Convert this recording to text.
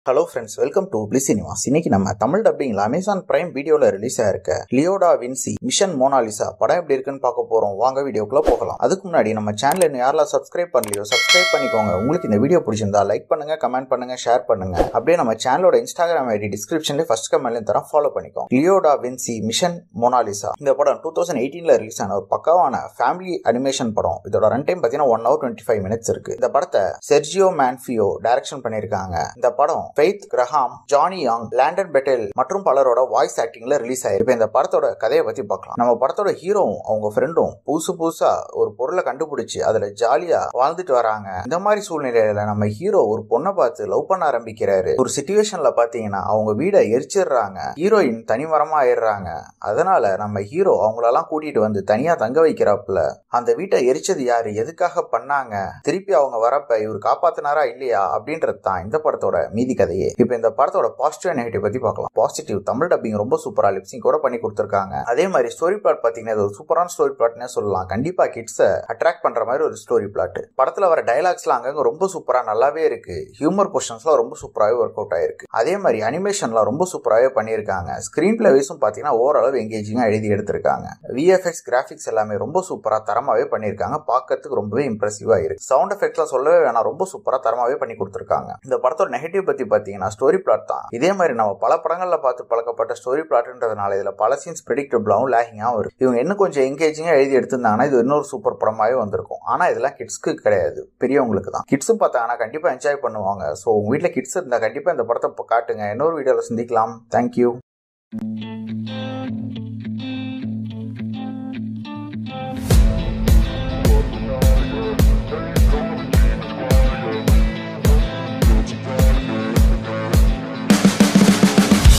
hello friends welcome to பிளி cinemas இன்னைக்கு நம்ம தமிழ் டப்பிங்ல அமேசான் பிரைம் வீடியோல ரிலீஸ் ஆயிருக்க லியோடா வின்சி மிஷன் மோனாலிசா படம் எப்படி இருக்குன்னு பார்க்க போறோம் வாங்க வீடியோக்குள்ள போகலாம் அதுக்கு முன்னாடி நம்ம சேனல் இன்னும் யாரெல்லாம் சப்ஸ்கிரைப் பண்ணலையோ சப்ஸ்கிரைப் பண்ணிக்கோங்க உங்களுக்கு இந்த வீடியோ பிடிச்சிருந்தா லைக் பண்ணுங்க கமெண்ட் பண்ணுங்க ஷேர் பண்ணுங்க அப்படியே நம்ம சேனலோட இன்ஸ்டாகிராம் ஐடி டிஸ்கிரிப்ஷன்ல ஃபர்ஸ்ட் கமெண்ட்ல தர ஃபாலோ பண்ணிக்கோங்க லியோடா வின்சி மிஷன் மோனாலிசா இந்த படம் டூ தௌசண்ட் எயிட்டீன்ல ரிலீஸ் ஆன ஒரு பக்காவான ஃபேமிலி அனிமேஷன் படம் இதோட ரன் டைம் பார்த்தீங்கன்னா one hour twenty five minutes இருக்கு இந்த படத்தை செர்ஜியோ மேன்ஃபியோ டைரக்ஷன் பண்ணியிருக்காங்க இந்த படம் Faith Graham Johnny Young Landon Pettle மற்றும் பலரோட வாய்ஸ் ஆக்டிங்ல ரிலீஸ் ஆயிருக்கு இந்த படத்தோட கதையை பத்தி பார்க்கலாம் நம்ம படத்தோட ஹீரோவும் அவங்க ஃப்ரெண்டும் புதுசு புதுசா ஒரு பொருளை கண்டுபிடிச்சு அதுல ஜாலியா வாழ்ந்துட்டு வராங்க இந்த மாதிரி சூழ்நிலையில நம்ம ஹீரோ ஒரு பொண்ணை பார்த்து லவ் பண்ண ஆரம்பிக்கிறாரு ஒரு சுச்சுவேஷன்ல பாத்தீங்கன்னா அவங்க வீடை எரிச்சிடுறாங்க ஹீரோயின் தனிமரமா ஆயிடுறாங்க அதனால நம்ம ஹீரோ அவங்களெல்லாம் கூட்டிட்டு வந்து தனியா தங்க வைக்கிறாப்புல அந்த வீட்டை எரிச்சது யாரு எதுக்காக பண்ணாங்க திருப்பி அவங்க வரப்ப இவர் காப்பாத்தினாரா இல்லையா அப்படின்றது தான் இந்த படத்தோட மீதி கதையே இப்போ இந்த படத்தோட பாசிட்டிவ் நெகட்டிவ் பத்தி பார்க்கலாம் பாசிட்டிவ் தமிழ் டப்பிங் ரொம்ப சூப்பரா லிப்சிங் கூட பண்ணி கொடுத்துருக்காங்க அதே மாதிரி ஸ்டோரி பிளாட் பாத்தீங்கன்னா இது ஒரு சூப்பரான ஸ்டோரி பிளாட்னே சொல்லலாம் கண்டிப்பா கிட்ஸை அட்ராக்ட் பண்ற மாதிரி ஒரு ஸ்டோரி பிளாட் படத்துல வர டைலாக்ஸ்லாம் அங்கங்க ரொம்ப சூப்பரா நல்லாவே இருக்கு ஹியூமர் போர்ஷன்ஸ்லாம் ரொம்ப சூப்பராகவே ஒர்க் அவுட் ஆயிருக்கு அதே மாதிரி அனிமேஷன்லாம் ரொம்ப சூப்பராகவே பண்ணியிருக்காங்க ஸ்கிரீன் பிளே வைஸும் பாத்தீங்கன்னா ஓரளவு எங்கேஜிங்கா எழுதி எடுத்திருக்காங்க விஎஃப்எக்ஸ் கிராஃபிக்ஸ் எல்லாமே ரொம்ப சூப்பரா தரமாவே பண்ணியிருக்காங்க பார்க்கறதுக்கு ரொம்பவே இம்ப்ரெசிவா இருக்கு சவுண்ட் எஃபெக்ட்லாம் சொல்லவே வேணாம் ரொம்ப சூப்பரா தரமாவே பண்ணி கொடுத்துருக்காங்க இந்த படத்தோட நெகட்டிவ் பத்தி பாத்தீங்கன்னா ஸ்டோரி பிளாட் தான் இதே மாதிரி நம்ம பல படங்கள்ல பார்த்து பழக்கப்பட்ட ஸ்டோரி பிளாட்ன்றதுனால இதுல பல சீன்ஸ் ப்ரெடிக்டபிளாகவும் லேகிங்காகவும் இருக்கு இவங்க இன்னும் கொஞ்சம் எங்கேஜிங்கா எழுதி எடுத்திருந்தாங்கன்னா இது இன்னொரு சூப்பர் படமாவே வந்திருக்கும் ஆனா இதெல்லாம் கிட்ஸ்க்கு கிடையாது பெரியவங்களுக்கு தான் கிட்ஸ் பார்த்தாங்கன்னா கண்டிப்பா என்ஜாய் பண்ணுவாங்க ஸோ உங்க வீட்டில் கிட்ஸ் இருந்தா கண்டிப்பா இந்த படத்தை காட்டுங்க இன்னொரு வீடியோவில் சந்திக்கலாம் தேங்க்யூ